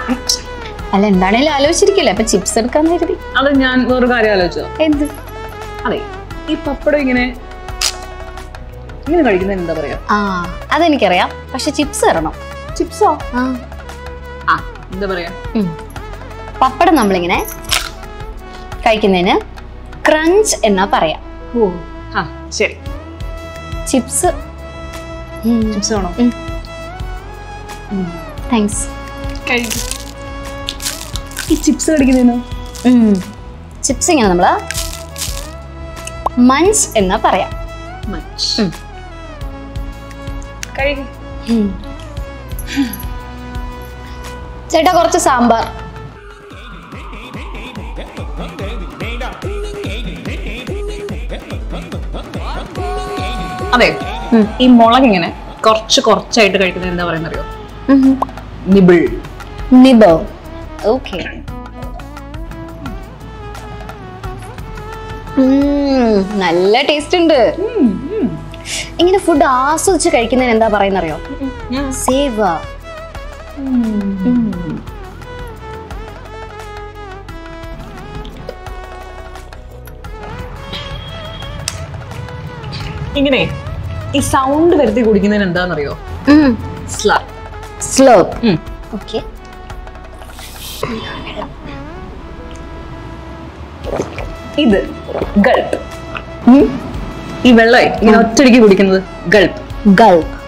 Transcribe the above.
അല്ല എന്താണേലും ആലോചിച്ചിരിക്കില്ല അപ്പൊ ചിപ്സ് എടുക്കാന്ന് കരുതി അത് ഞാൻ വേറൊരു കാര്യം ആലോചിച്ചത് എന്ത് അതെ ഈ പപ്പടം ഇങ്ങനെ ഇങ്ങനെ കഴിക്കുന്നതിന് എന്താ പറയാ ആ അതെനിക്കറിയാം പക്ഷെ ചിപ്സ് തരണം ചിപ്സോ ആ ആ എന്താ പറയാ ഉം. പപ്പടം നമ്മളിങ്ങനെ കഴിക്കുന്നതിന് ക്രഞ്ച് എന്നാ പറയാം ഓ ആ ശരി ചിപ്സ് ചിപ്സ് വേണോ താങ്ക്സ് കഴിക്കും ഈ ചിപ്സ് കടിക്കുന്നതിനോ ചിപ്സ് ഇങ്ങനെ നമ്മള് മഞ്ച് എന്നാ പറയാം മച്ച് ഉം. കഴിക്കും ചേട്ടാ കുറച്ച് സാമ്പാർ അതെ ഈ മുളക് ഇങ്ങനെ കുറച്ച് കുറച്ചായിട്ട് കഴിക്കുന്നത് എന്താ പറയുന്നത് അറിയോ നിബിൾ നിബോ ഓക്കെ നല്ല ടേസ്റ്റ് ഉണ്ട് ഇങ്ങനെ ഫുഡ് ആസ്വദിച്ച് കഴിക്കുന്നതിന് എന്താ പറയുന്ന അറിയോ സേവ ഇങ്ങനെ ഈ സൗണ്ട് വരുത്തി കുടിക്കുന്നതിന് എന്താണെന്നറിയോ സ്ല സ്ലോപ്പ് ഓക്കെ ഇത് ഗൾപ്പ് ഈ വെള്ളം ഇങ്ങനെ ഒറ്റടിക്ക് കുടിക്കുന്നത് ഗൾപ്പ് ഗൾപ്പ്